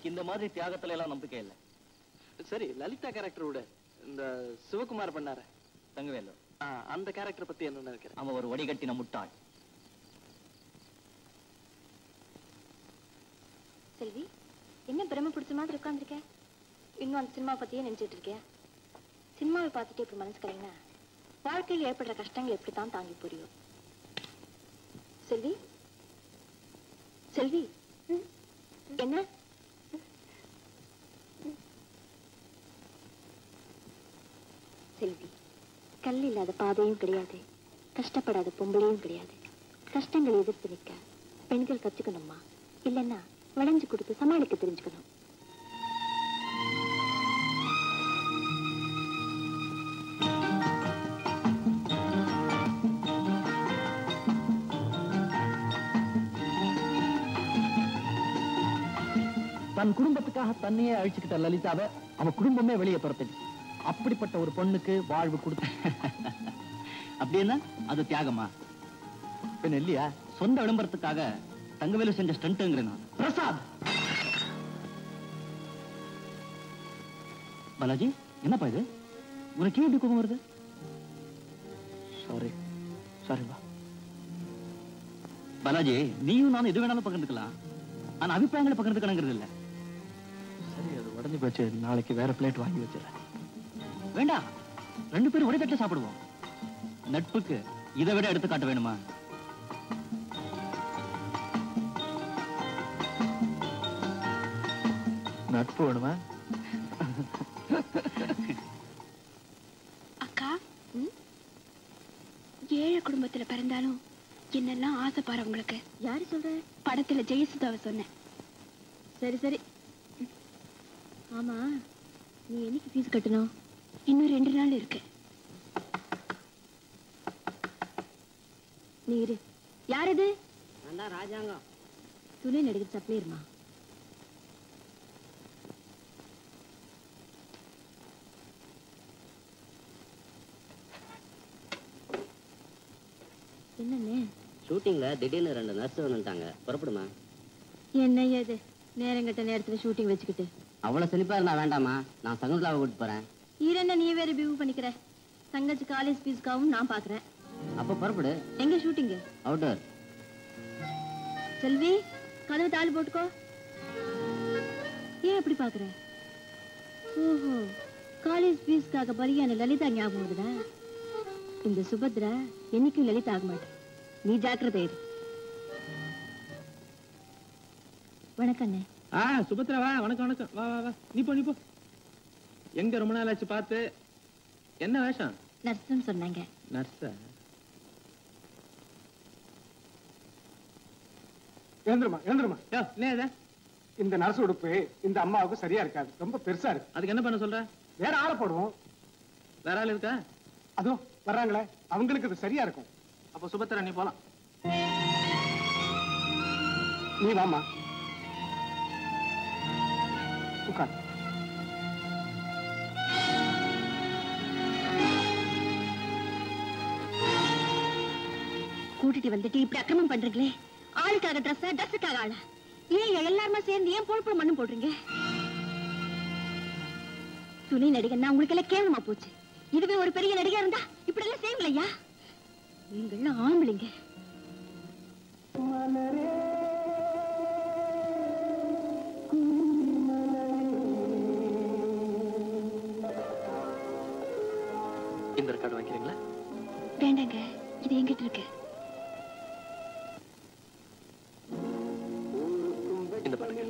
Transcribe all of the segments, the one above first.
இந்த மாதிரி தியாகத்துல எல்லாம் நம்பிக்கை இல்லை சரி லலிதா கேரக்டர் விட இந்த சிவகுமார் பண்ணாரு தங்கவேலு ஆ, அந்த கேரக்டர் பத்தி என்ன நினைக்கிறேன் அவன் ஒரு வடிகட்டின முட்டாள் செல்வி என்ன பிரம்ம பிடிச்ச மாதிரி உட்காந்துருக்க இன்னும் அந்த சினிமா பத்தியே நினைச்சிட்டு இருக்கேன் சினிமாவை பார்த்துட்டு இப்படி மனசு கலைங்கன்னா வாழ்க்கையில் ஏற்படுற கஷ்டங்கள் எப்படித்தான் தாங்கி புரியும் செல்வி செல்வி ம், என்ன செல்வி கல் இல்லாத பாதையும் கிடையாது கஷ்டப்படாத பொம்பளையும் கிடையாது கஷ்டங்களை எதிர்த்து நிற்க பெண்கள் கத்துக்கணுமா இல்லைன்னா வளைஞ்சு கொடுத்து சமாளிக்க தெரிஞ்சுக்கணும் தன் குடும்பத்துக்காக தன்னையே அழிச்சுக்கிட்ட லலிதாவை அவன் குடும்பமே வெளியே துரத்துச்சு அப்படிப்பட்ட ஒரு பொண்ணுக்கு வாழ்வு கொடுத்து அப்படின்னா அது தியாகமா பின்ன இல்லையா சொந்த விளம்பரத்துக்காக தங்கவேலு செஞ்ச ஸ்டண்ட்டுங்கிறேன் நான் பிரசாத் பாலாஜி என்னப்பா இது உனக்கு ஏன் இப்படி கோபம் வருது சாரி சாரிப்பா பாலாஜி நீயும் நானும் எது வேணாலும் பகிர்ந்துக்கலாம் ஆனா அபிப்பிராயங்களை பகிர்ந்துக்கணுங்கிறது இல்ல சரி அது உடஞ்சு போச்சு நாளைக்கு வேற பிளேட் வாங்கி வச்சிடறேன் வேண்டாம் ரெண்டு பேரும் ஒரே தட்டுல சாப்பிடுவோம் நட்புக்கு இதை விட எடுத்து காட்ட வேணுமா நட்பு வேணுமா அக்கா ஏழை குடும்பத்துல பிறந்தாலும் என்னெல்லாம் ஆசைப்பாரு உங்களுக்கு யாரு சொல்ற படத்துல ஜெயசுதாவை சொன்னேன் சரி சரி ம். ஆமா நீ என்னைக்கு ஃபீஸ் கட்டணும் இன்னும் ரெண்டு நாள் இருக்கு நீ இரு யார் இது நான் ராஜாங்கம் துணை நடிகர் சப்ளையர்மா என்னண்ணே ஷூட்டிங்ல திடீர்னு ரெண்டு நர்ஸ் வந்துட்டாங்க புறப்படுமா என்ன ஏது நேரங்கட்ட நேரத்துல ஷூட்டிங் வச்சுக்கிட்டு அவ்வளவு செழிப்பா இருந்தா வேண்டாமா நான் சகுந்தலாவை கூட்டிட்டு போறேன் ஈரண்ண நீ வேற பியூ பண்ணிக்கிற தங்கச்சி காலேஜ் ஃபீஸ்க்காகவும் நான் பாக்குறேன் அப்ப புறப்படு எங்க ஷூட்டிங்கு அவுட்டோர் செல்வி கதவு தாலி போட்டுக்கோ ஏன் அப்படி பாக்குற ஓஹோ காலேஜ் ஃபீஸ்க்காக பலியான லலிதா ஞாபகம் வருதா இந்த சுபத்ரா என்னைக்கும் லலிதா ஆக மாட்டேன் நீ ஜாக்கிரதை இரு வணக்கம் அண்ணே ஆ சுபத்ரா வா வணக்கம் வணக்கம் வா வா வா நீ போ நீ போ எங்க ரொம்ப நாள் ஆச்சு பார்த்து என்ன வேஷம் நர்ஸ்ன்னு சொன்னாங்க நர்ஸா எழுந்துருமா எழுந்துருமா யோ என்ன இது இந்த நர்ஸ் உடுப்பு இந்த அம்மாவுக்கு சரியா இருக்காது ரொம்ப பெருசா இருக்கு அதுக்கு என்ன பண்ண சொல்ற வேற ஆளை போடுவோம் வேற ஆள் இருக்கா அதோ வர்றாங்களே அவங்களுக்கு இது சரியா இருக்கும் அப்ப சுபத்ரா நீ போலாம் நீ வாமா உட்கார் கூட்டிட்டு வந்துட்டு இப்படி அக்கிரமம் பண்றீங்களே ஆளுக்காக ட்ரெஸ்ஸா ட்ரெஸ்ஸுக்காக ஆளா ஏன் எல்லாருமே சேர்ந்து ஏன் பொழுப்பு மண்ணும் போடுறீங்க துணை நடிகன்னா உங்களுக்கு எல்லாம் கேவலமா போச்சு இதுவே ஒரு பெரிய நடிகா இருந்தா இப்படி எல்லாம் செய்யலையா நீங்கெல்லாம் ஆம்பளைங்க இந்த ரெக்கார்டு வாங்கிக்கிறீங்களா வேண்டாங்க இது எங்கிட்ட இருக்கு இந்த பாருங்க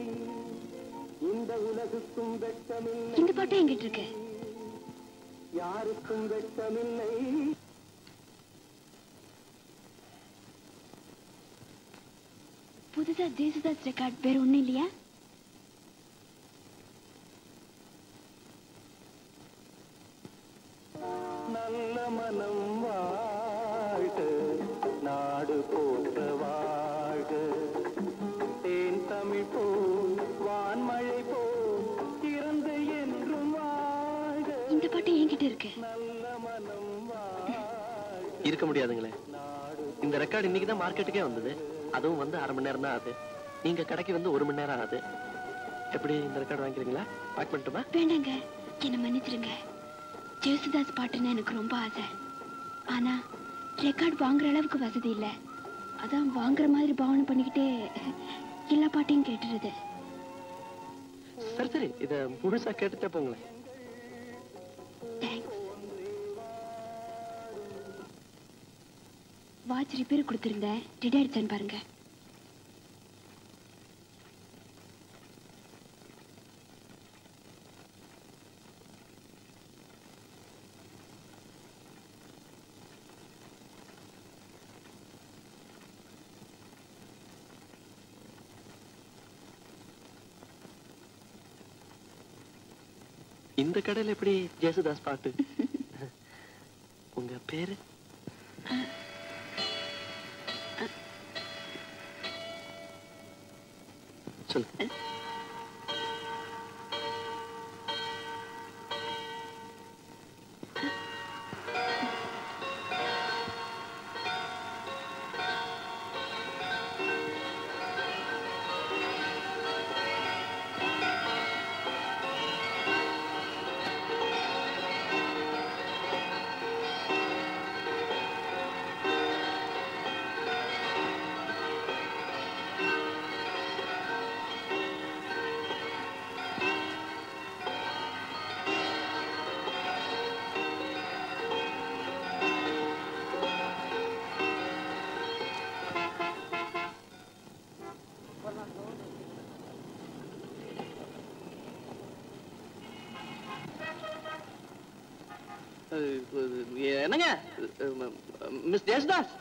இந்த பாட்டும் எங்கிட்ட இருக்கு புதுசா ஜேசுதாஸ் ரெக்கார்ட் வேற ஒண்ணும் இல்லையா நல்ல மனம் வாழ்க நாடு போற்ற வாழ்க தேன் தமிழ் போ வான்மழை போ திறந்து என்றும் வாழ்க இந்த பாட்டு என்கிட்ட இருக்கு நல்ல மனம் வாழ்க இருக்க முடியாதுங்களே இந்த ரெக்கார்டு இன்னைக்கு தான் மார்க்கெட்டுக்கே வந்தது அதுவும் வந்து அரை மணி நேரம் தான் ஆகுது நீங்க கடைக்கு வந்து ஒரு மணி நேரம் ஆகுது எப்படி இந்த ரெக்கார்டு வாங்கிக்கிறீங்களா பேக் பண்ணட்டுமா வேண்டாங்க என்னை மன்னிச்சிடுங்க ஜேசுதாஸ் பாட்டுன்னு எனக்கு ரொம்ப ஆசை ஆனா ரெக்கார்ட் வாங்குற அளவுக்கு வசதி இல்லை அதான் வாங்குற மாதிரி பாவனை பண்ணிக்கிட்டே எல்லா பாட்டையும் கேட்டுருது சரி சரி இதை முழுசா கேட்டுட்டே போங்களேன் தேங்க்ஸ் வாட்ச் ரிப்பேர் கொடுத்துருந்தேன் ரெடி ஆயிடுச்சான்னு பாருங்க இந்த கடையில எப்படி ஜேசுதாஸ் பாட்டு உங்க பேரு சொல்லு அஹ், அஹ், என்னங்க மிஸ் ஜேசுதாஸ்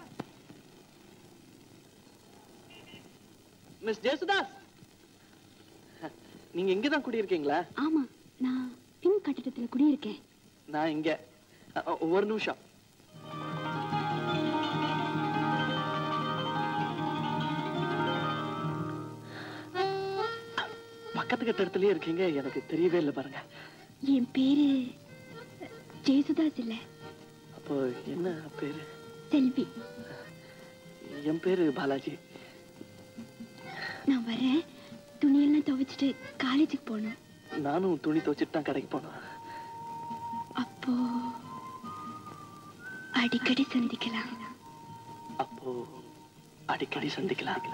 மிஸ் ஜேசுதாஸ் நீங்க இங்கதான் குடியிருக்கீங்களா ஆமா நான் பின் கட்டிடத்துல குடியிருக்கேன் நான் இங்க அ- அ, ஒரு நிமிஷம் பக்கத்து கட்டடத்துலயே இருக்கீங்க எனக்கு தெரியவே இல்லை பாருங்க என் பேரு ஜெயசுதாஸ் இல்ல அப்போ என்ன பேரு செல்வி என் பேரு பாலாஜி நான் வரேன் துணியெல்லாம் துவைச்சிட்டு காலேஜுக்கு போகணும் நானும் துணி துவைச்சிட்டு தான் கடைக்கு போனேன் அப்போ அடிக்கடி சந்திக்கலாம் அப்போ அடிக்கடி சந்திக்கலாம்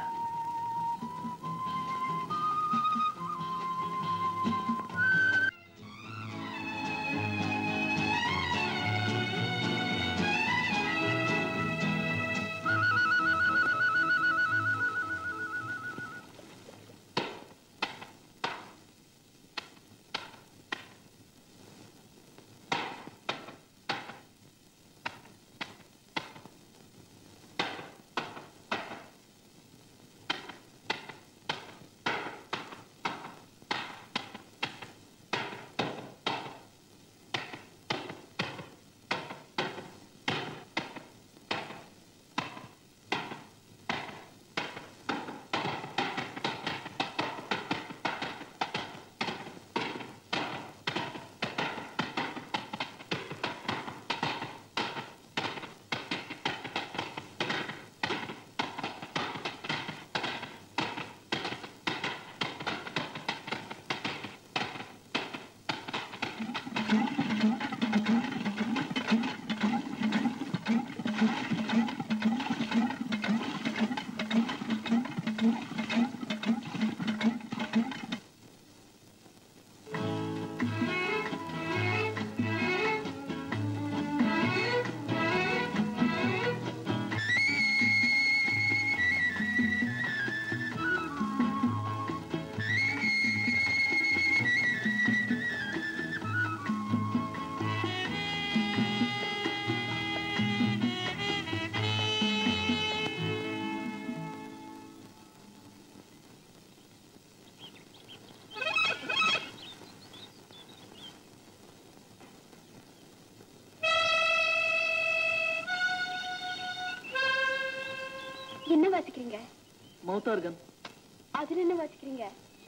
என்ன வாசிக்கிறீங்க மௌத்தார்கன் அதுல என்ன வாசிக்கிறீங்க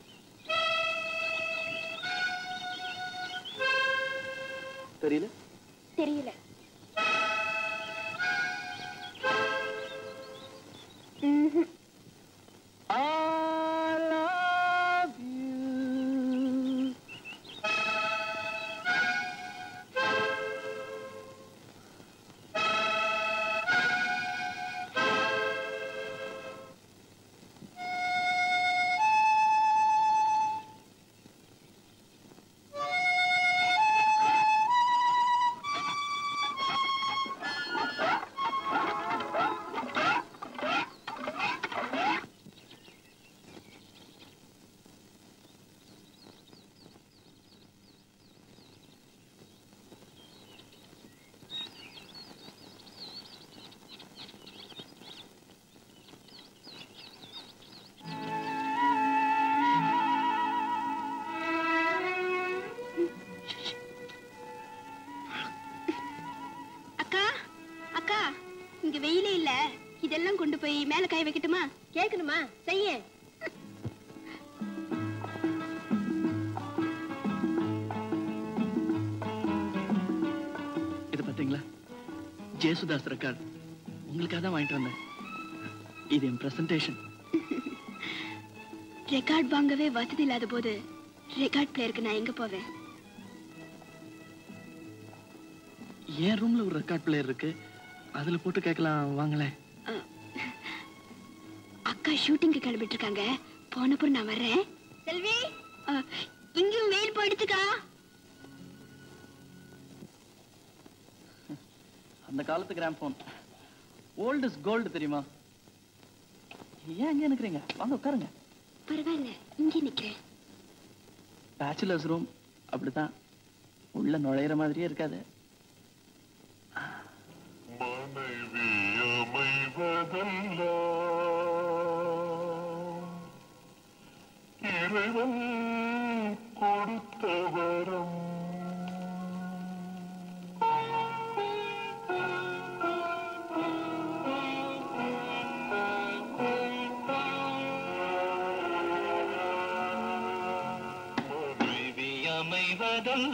தெரியல தெரியல ம்ஹும். I love you. வெயிலே இல்ல இதெல்லாம் கொண்டு போய் மேல காய வைக்கட்டுமா கேட்கணுமா செய்ய இது பாத்தீங்களா ஜேசுதாஸ் ரெக்கார்ட் உங்களுக்காக தான் வாங்கிட்டு வந்தேன் இது என் பிரசன்டேஷன் ரெக்கார்ட் வாங்கவே வசதி இல்லாத போது ரெக்கார்ட் பிளேயருக்கு நான் எங்க போவேன் என் ரூம்ல ஒரு ரெக்கார்ட் பிளேயர் இருக்கு அதுல போட்டு கேட்கலாம் வாங்களேன் அஹ், அக்கா ஷூட்டிங்க்கு கிளம்பிட்டு இருக்காங்க போனப்புறம் நான் வர்றேன் செல்வி அஹ், இங்கேயும் வெயில் போயிடுச்சுக்கா அந்த காலத்து gramophone old is gold தெரியுமா ஏன் அங்கே நிக்கிறீங்க வாங்க உட்காருங்க பரவாயில்ல இங்கே நிக்கிறேன் பேச்சுலர்ஸ் ரூம் அப்படித்தான் உள்ள நுழையிற மாதிரியே இருக்காது மனைவி அமைவதல்ல இறைவன் கொடுத்த வரம் மனைவி அமைவதல்ல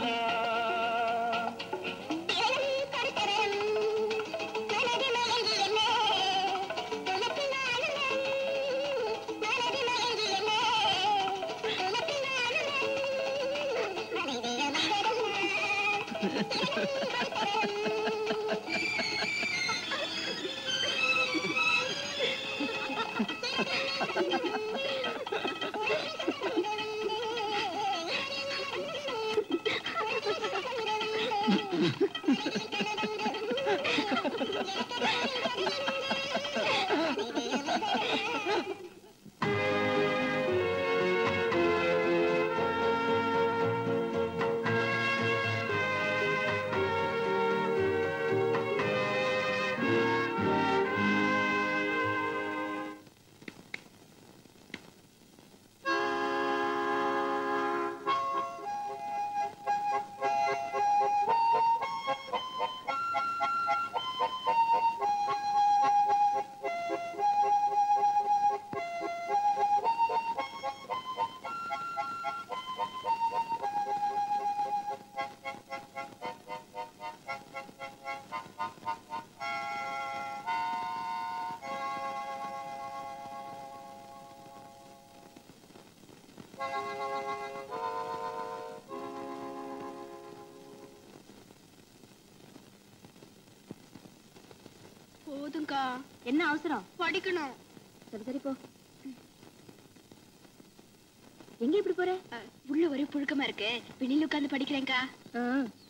போதும்க்கா என்ன அவசரம் படிக்கணும் சரி சரி போ எங்க இப்படி போற அஹ், உள்ள ஒரே புழுக்கமா இருக்கு வெளியில உட்கார்ந்து படிக்கிறேன்க்கா ஆ.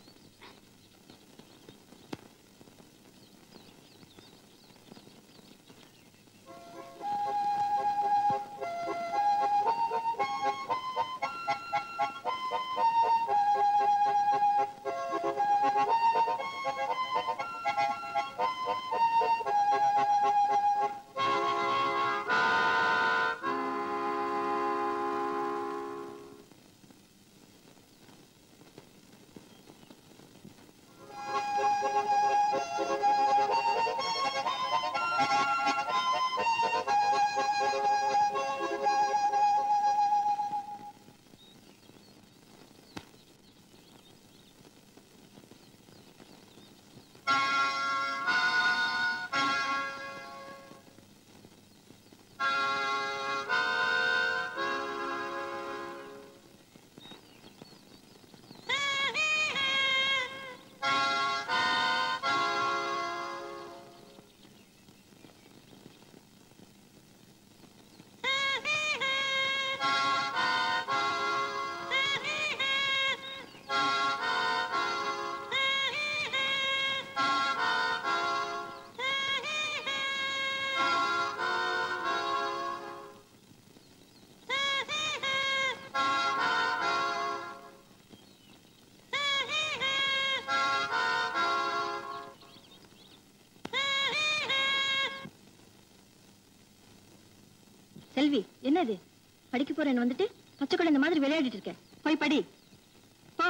செல்வி என்னது படிக்க போறேன்னு வந்துட்டு பச்சை குழந்தை மாதிரி விளையாடிட்டு இருக்க போய் படி போ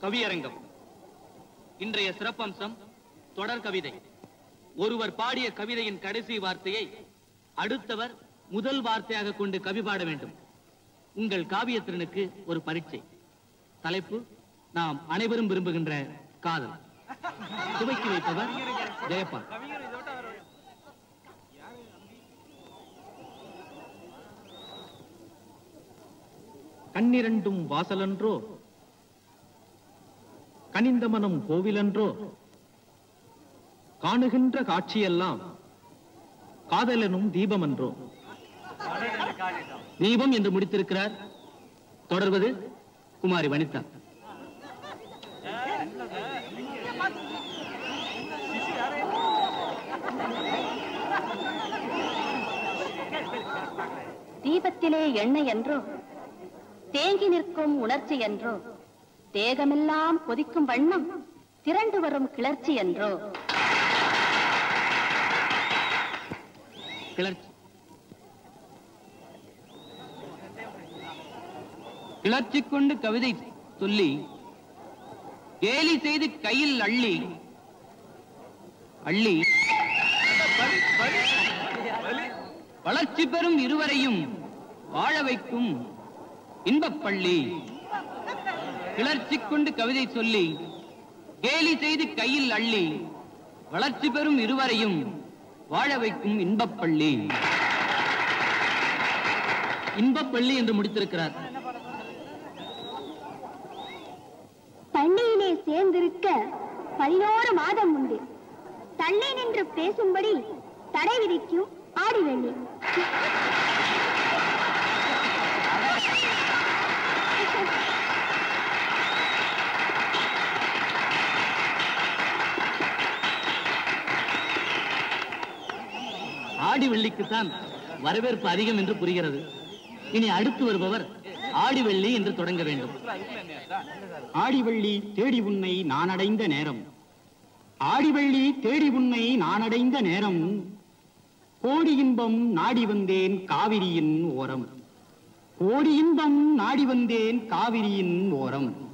கவியரங்கம் இன்றைய சிறப்பம்சம் தொடர் கவிதை ஒருவர் பாடிய கவிதையின் கடைசி வார்த்தையை அடுத்தவர் முதல் வார்த்தையாக கொண்டு கவி பாட வேண்டும் உங்கள் காவியத்திறனுக்கு ஒரு பரீட்சை தலைப்பு நாம் அனைவரும் விரும்புகின்ற காதல் துவக்கி வைப்பவர் ஜெயபால் கண்ணிரண்டும் வாசலன்றோ கனிந்த மனம் கோவிலன்றோ காணுகின்ற காட்சியெல்லாம் காதலனும் தீபமன்றோ தீபம் என்று முடித்திருக்கிறார் தொடர்வது குமாரி வனிதா தீபத்திலே எண்ணெய் என்றோ தேங்கி நிற்கும் உணர்ச்சி என்றோ தேகமெல்லாம் கொதிக்கும் வண்ணம் திரண்டு வரும் கிளர்ச்சி என்றோ கிளர்ச்சி கிளர்ச்சி கொண்டு கவிதை சொல்லி கேலி செய்து கையில் அள்ளி அள்ளி வளர்ச்சி பெறும் இருவரையும் வாழ வைக்கும் இன்பப்பள்ளி கிளர்ச்சி கொண்டு கவிதை சொல்லி கேலி செய்து கையில் அள்ளி வளர்ச்சி பெறும் இருவரையும் வாழ வைக்கும் இன்பப்பள்ளி இன்பப்பள்ளி என்று முடித்திருக்கிறார் பள்ளியிலே சேர்ந்திருக்க பதினோரு மாதம் உண்டு தள்ளி நின்று பேசும்படி தடை விதிக்கும் ஆடிவெள்ளி ஆடி வெள்ளிக்குத்தான் வரவேற்பு அதிகம் என்று புரிகிறது இனி அடுத்து வருபவர் ஆடி வெள்ளி என்று தொடங்க வேண்டும் ஆடிவள்ளி தேடி உன்னை நான் அடைந்த நேரம் ஆடிவள்ளி தேடி உன்னை நான் அடைந்த நேரம் கோடி இன்பம் நாடி வந்தேன் காவிரியின் ஓரம் கோடி இன்பம் நாடி வந்தேன் காவிரியின் ஓரம்